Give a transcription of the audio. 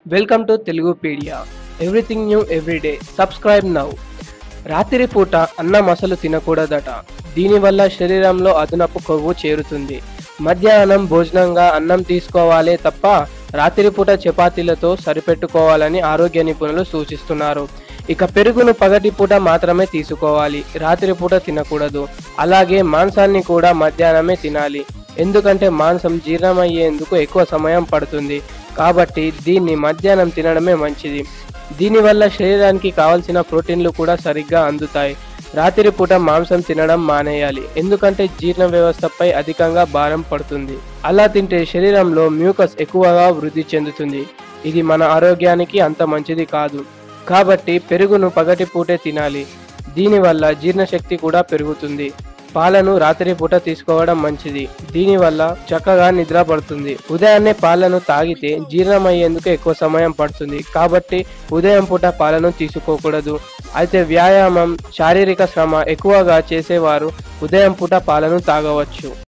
welcome to Telugupedia everything new everyday subscribe now రాత్రి పూట అన్నం అసలు తినకూడదట దీనివల్ల శరీరంలో అదనపు కొవ్వు చేరుతుంది మధ్యాహ్నం భోజనంగా అన్నం తీసుకోవాలే తప్ప రాత్రిపూట చపాతీలతో సరిపెట్టుకోవాలని ఆరోగ్య నిపుణులు సూచిస్తున్నారు ఇక పెరుగును పగటిపూట మాత్రమే తీసుకోవాలి రాత్రిపూట తినకూడదు అలాగే మాంసాన్ని కూడా మధ్యాహ్నమే తినాలి ఎందుకంటే మాంసం జీర్ణమయ్యేందుకు ఎక్కువ సమయం పడుతుంది కాబట్టి దీన్ని మధ్యాహ్నం తినడమే మంచిది దీనివల్ల శరీరానికి కావలసిన ప్రోటీన్లు కూడా సరిగ్గా అందుతాయి రాత్రిపూట మాంసం తినడం మానేయాలి ఎందుకంటే జీర్ణ వ్యవస్థపై అధికంగా భారం పడుతుంది అలా తింటే శరీరంలో మ్యూకస్ ఎక్కువగా వృద్ధి చెందుతుంది ఇది మన ఆరోగ్యానికి అంత మంచిది కాదు కాబట్టి పెరుగును పగటిపూటే తినాలి దీనివల్ల జీర్ణశక్తి కూడా పెరుగుతుంది పాలను రాత్రిపూట తీసుకోవడం మంచిది దీనివల్ల చక్కగా నిద్ర పడుతుంది ఉదయాన్నే పాలను తాగితే జీర్ణమయ్యేందుకు ఎక్కువ సమయం పడుతుంది కాబట్టి ఉదయం పూట పాలను తీసుకోకూడదు అయితే వ్యాయామం శారీరక శ్రమ ఎక్కువగా చేసేవారు ఉదయం పూట పాలను తాగవచ్చు